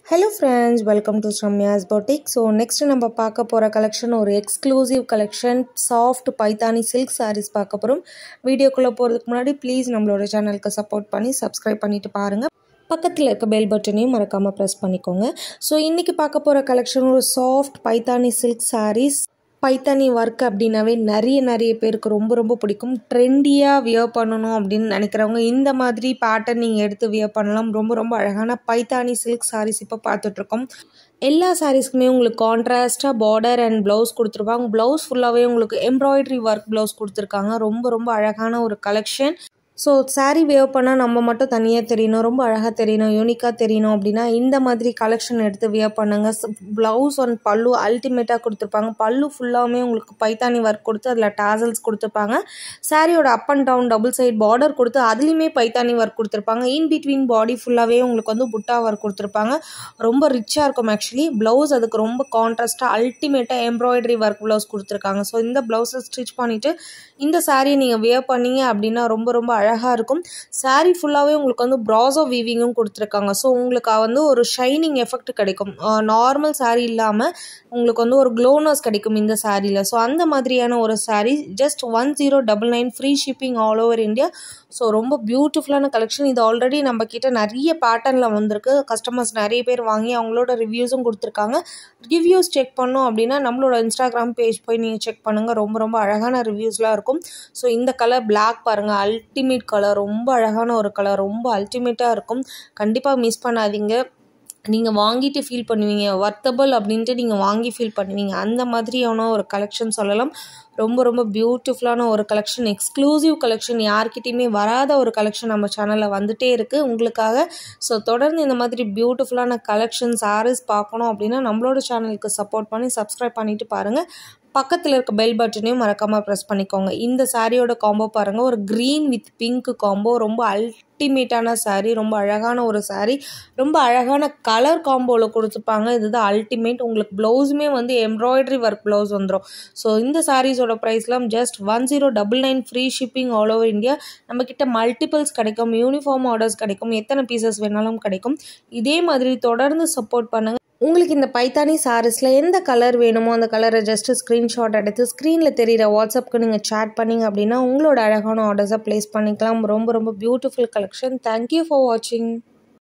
hello friends welcome to Ramya's boutique so next நம்ம பார்க்க போகிற கலெக்ஷன் ஒரு exclusive collection soft Paithani silk sarees பார்க்க போகிறோம் வீடியோக்குள்ளே போகிறதுக்கு முன்னாடி ப்ளீஸ் நம்மளோட சேனலுக்கு சப்போர்ட் பண்ணி சப்ஸ்கிரைப் பண்ணிட்டு பாருங்கள் பக்கத்தில் இருக்க பெல் பட்டனையும் மறக்காமல் ப்ரெஸ் பண்ணிக்கோங்க ஸோ இன்றைக்கி பார்க்க போகிற கலெக்ஷன் ஒரு soft Paithani silk sarees Paithani work அப்படின்னாவே நிறைய நிறைய பேருக்கு ரொம்ப ரொம்ப பிடிக்கும் ட்ரெண்டியாக வியர் பண்ணணும் அப்படின்னு நினைக்கிறவங்க இந்த மாதிரி பேட்டர்ன் நீங்கள் எடுத்து வியர் பண்ணலாம் ரொம்ப ரொம்ப அழகான பைத்தானி சில்க் சாரீஸ் இப்போ பார்த்துட்ருக்கோம் எல்லா சாரீஸ்க்குமே உங்களுக்கு கான்ட்ராஸ்ட்டாக பார்டர் அண்ட் ப்ளவுஸ் கொடுத்துருப்பாங்க ப்ளவுஸ் ஃபுல்லாகவே உங்களுக்கு எம்ப்ராய்டரி ஒர்க் ப்ளவுஸ் கொடுத்துருக்காங்க ரொம்ப ரொம்ப அழகான ஒரு கலெக்ஷன் ஸோ சாரீ வேவ் பண்ணால் நம்ம மட்டும் தனியாக தெரியணும் ரொம்ப அழகாக தெரியணும் யூனிக்காக தெரியணும் அப்படின்னா இந்த மாதிரி கலெக்ஷன் எடுத்து வியர் பண்ணுங்க ப்ளவுஸ் அண்ட் பல்லு அல்டிமேட்டாக கொடுத்துருப்பாங்க பல்லு ஃபுல்லாகவே உங்களுக்கு பைத்தானி ஒர்க் கொடுத்து அதில் டாசல்ஸ் கொடுத்துருப்பாங்க சாரியோட up and down double side border கொடுத்து அதுலேயுமே பைத்தானி ஒர்க் கொடுத்துருப்பாங்க இன் பிட்வீன் பாடி ஃபுல்லாகவே உங்களுக்கு வந்து புட்டா ஒர்க் கொடுத்துருப்பாங்க ரொம்ப ரிச்சாக இருக்கும் ஆக்சுவலி ப்ளவுஸ் அதுக்கு ரொம்ப கான்ட்ராஸ்ட்டாக அல்டிமேட்டாக எம்ப்ராய்டரி ஒர்க் ப்ளவுஸ் கொடுத்துருக்காங்க ஸோ இந்த ப்ளவுஸை ஸ்டிச் பண்ணிவிட்டு இந்த சாரியை நீங்கள் வியர் பண்ணீங்க அப்படின்னா ரொம்ப ரொம்ப அழகாக இருக்கும் சாரீ ஃபுல்லாகவே உங்களுக்கு வந்து ப்ராசோ வீவிங்கும் கொடுத்துருக்காங்க ஸோ உங்களுக்கு வந்து ஒரு ஷைனிங் எஃபெக்ட் கிடைக்கும் நார்மல் சாரீ இல்லாமல் உங்களுக்கு வந்து ஒரு க்ளோனஸ் கிடைக்கும் இந்த சாரியில் ஸோ அந்த மாதிரியான ஒரு saree just one zero double nine free shipping all over India so ரொம்ப பியூட்டிஃபுல்லான கலெக்ஷன் இது ஆல்ரெடி நம்ம கிட்ட நிறைய பேட்டர்னில் வந்திருக்கு கஸ்டமர்ஸ் நிறைய பேர் வாங்கி அவங்களோட ரிவ்யூஸும் கொடுத்துருக்காங்க ரிவ்யூஸ் செக் பண்ணோம் அப்படின்னா நம்மளோட இன்ஸ்டாகிராம் பேஜ் போய் நீங்கள் செக் பண்ணுங்கள் ரொம்ப ரொம்ப அழகான ரிவ்யூஸ்லாம் இருக்கும் ஸோ இந்த கலர் பிளாக் பாருங்கள் அல்டிமேட் கலர் ரொம்ப அழகான ஒரு கலர் ரொம்ப அல்டிமேட்டாக இருக்கும் கண்டிப்பாக மிஸ் பண்ணாதீங்க நீங்கள் வாங்கிட்டு ஃபீல் பண்ணுவீங்க வர்த்தபிள் அப்படின்ட்டு நீங்கள் வாங்கி ஃபீல் பண்ணுவீங்க அந்த மாதிரியான ஒரு கலெக்ஷன் சொல்லலாம் ரொம்ப ரொம்ப பியூட்டிஃபுல்லான ஒரு கலெக்ஷன் எக்ஸ்க்ளூசிவ் கலெக்ஷன் யார்கிட்டையுமே வராத ஒரு கலெக்ஷன் நம்ம சேனலில் வந்துட்டே இருக்குது உங்களுக்காக ஸோ தொடர்ந்து இந்த மாதிரி பியூட்டிஃபுல்லான கலெக்ஷன் சாரீஸ் பார்க்கணும் அப்படின்னா நம்மளோட சேனலுக்கு சப்போர்ட் பண்ணி சப்ஸ்கிரைப் பண்ணிவிட்டு பாருங்கள் பக்கத்தில் இருக்க பெல் பட்டனையும் மறக்காமல் ப்ரெஸ் பண்ணிக்கோங்க இந்த சாரியோட காம்போ பாருங்கள் ஒரு க்ரீன் வித் பிங்க் காம்போ ரொம்ப அல்டிமேட்டான சாரீ ரொம்ப அழகான ஒரு சாரீ ரொம்ப அழகான கலர் காம்போவில் கொடுத்துருப்பாங்க இதுதான் அல்டிமேட் உங்களுக்கு ப்ளவுஸுமே வந்து எம்ப்ராய்டரி ஒர்க் ப்ளவுஸ் வந்துடும் ஸோ இந்த சாரீஸோட ப்ரைஸ்லாம் just one zero double nine free shipping all over India நம்மக்கிட்ட மல்டிபிள்ஸ் கிடைக்கும் யூனிஃபார்ம் ஆர்டர்ஸ் கிடைக்கும் எத்தனை பீசஸ் வேணாலும் கிடைக்கும் இதே மாதிரி தொடர்ந்து சப்போர்ட் பண்ணுங்கள் உங்களுக்கு இந்த பைத்தானி சாரீஸில் எந்த கலர் வேணுமோ அந்த கலரை ஜஸ்ட்டு ஸ்க்ரீன்ஷாட் எடுத்து ஸ்க்ரீனில் தெரிகிற வாட்ஸ்அப்க்கு நீங்கள் சேட் பண்ணிங்க அப்படின்னா உங்களோட அழகான ஆர்டர்ஸை ப்ளேஸ் பண்ணிக்கலாம் ரொம்ப ரொம்ப பியூட்டிஃபுல் கலெக்ஷன் தேங்க்யூ ஃபார் வாட்சிங்